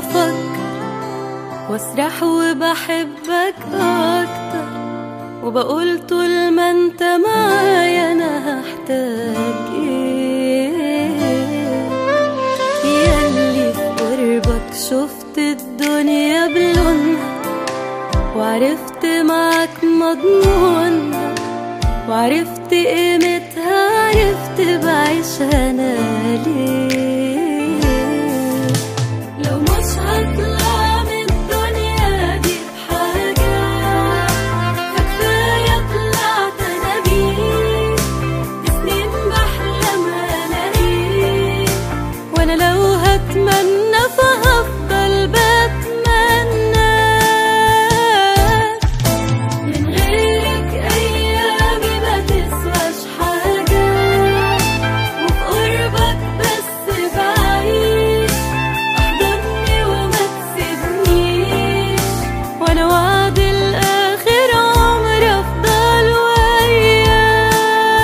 بفكر واسرح وبحبك اكتر وبقول طول ما انت معايا انا هحتاج ايه ياللي في قربك شفت الدنيا بلونها وعرفت معاك مضمونها وعرفت قيمتها عرفت بعيشها انا ليه لو مش هطلع من الدنيا دي بحاجة فكفاية طلعت انا بيه سنين بحلم الاقيه وانا لو هتمنى فهفضل بتمنى من غيرك ايامي ما تسواش حاجة وفي قربك بس بعيش احضني وما تسيبنيش وانا وعد الاخر عمري افضل وياك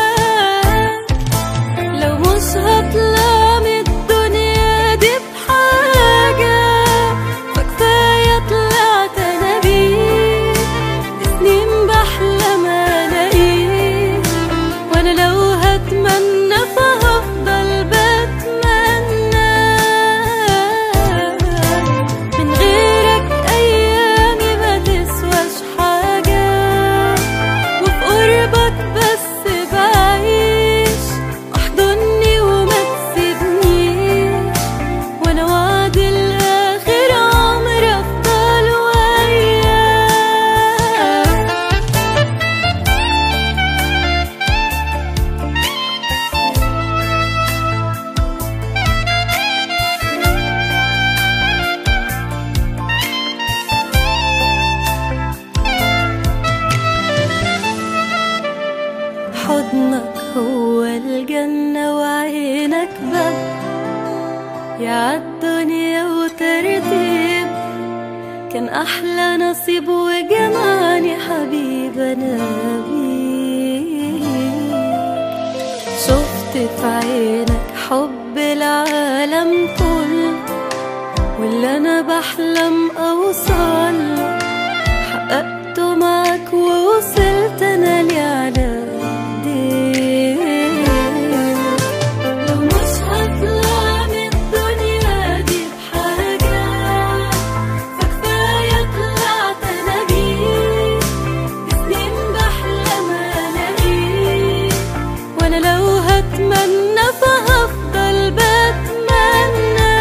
لو مش هطلع من الدنيا دي بحاجة فكفاية طلعت أنا بيه سنين بحلم ألاقيه وأنا لو هتمنى فهفضل بتمنى من غيرك أيامي ما تسواش حاجة وفي قربك بس بعيش احضني وما تسيبنيش وانا وعد الاخر عمري افضل وياك حضنك هو الجنة وعينك باب يا عالدنيا وترتيب كان أحلى نصيب وجمعني حبيب أنا بيك شفت في عينك حب العالم كله واللي أنا بحلم أوصل له حققته معاك ووصلت انا لي على ايديك لو مش هطلع من الدنيا دي بحاجة فكفاية طلعت انا بيك سنين بحلم الاقيك وانا لو هتمنى فهفضل بتمنى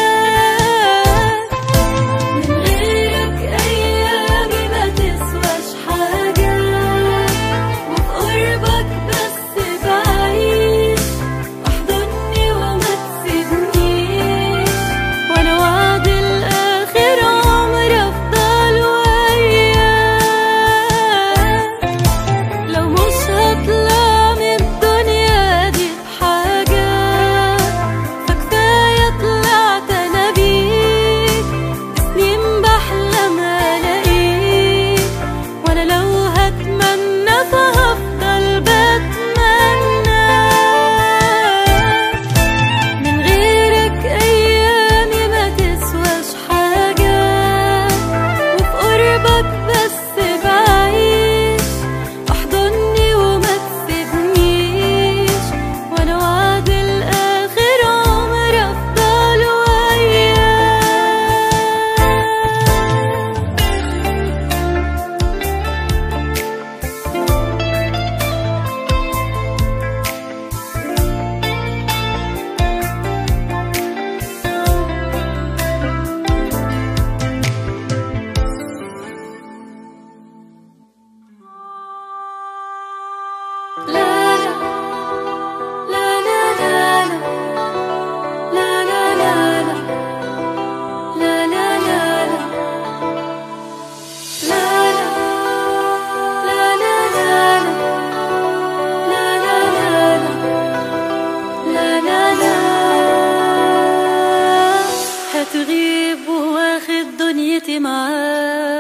من غيرك ايامي ما تسواش حاجة وفي قربك بس بعيش احضني وما تسيبنيش وانا وعد الاخر عمري افضل وياك لو مش هطلع من الدنيا دي بحاجة فكفاية طلعت أنا بيك سنين بحلم ألاقيك وأنا لو هتمنى فهفضل بتمنى من غيرك أيامي ما تسواش حاجة وفي قربك بس بعيش احضني وما تسيبنيش وانا وعد الاخر عمري افضل وياك لا لا لا لا لا لا لا لا لا لا لا لا لا هتغيب واخد دنيتي معاك